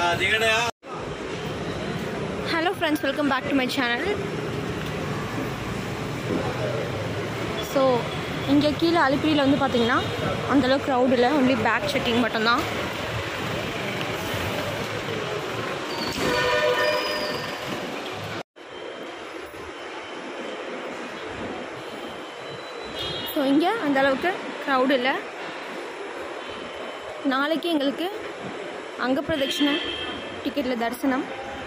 hello friends welcome back to my channel so இங்கே கீழே அலிப்பிரியில் வந்து பார்த்தீங்கன்னா அந்தளவுக்கு க்ரௌட் இல்லை ஒன்லி பேக் செக்கிங் மட்டும்தான் ஸோ இங்கே அந்த அளவுக்கு க்ரௌட் இல்லை நாளைக்கு எங்களுக்கு அங்க பிரதட்சிணை டிக்கெட்டில் தரிசனம்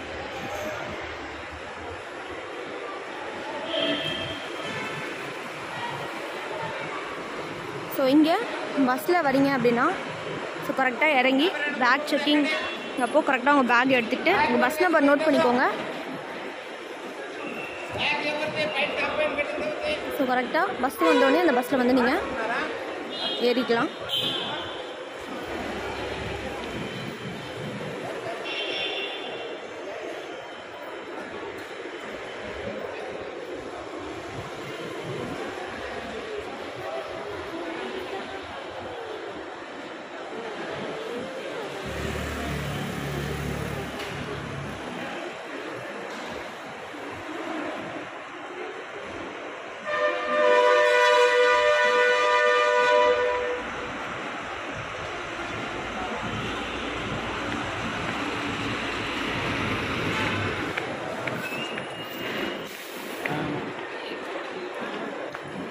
ஸோ இங்கே பஸ்ஸில் வரீங்க அப்படின்னா ஸோ கரெக்டாக இறங்கி பேக் செக்கிங் அப்போ கரெக்டாக உங்கள் பேக் எடுத்துகிட்டு உங்கள் பஸ் நம்பர் நோட் பண்ணிக்கோங்க ஸோ கரெக்டாக பஸ் வந்தோடனே அந்த பஸ்ஸில் வந்து நீங்கள் ஏறிக்கலாம்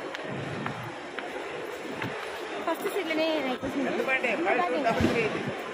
ஃபஸ்ட்டு சீட்லனே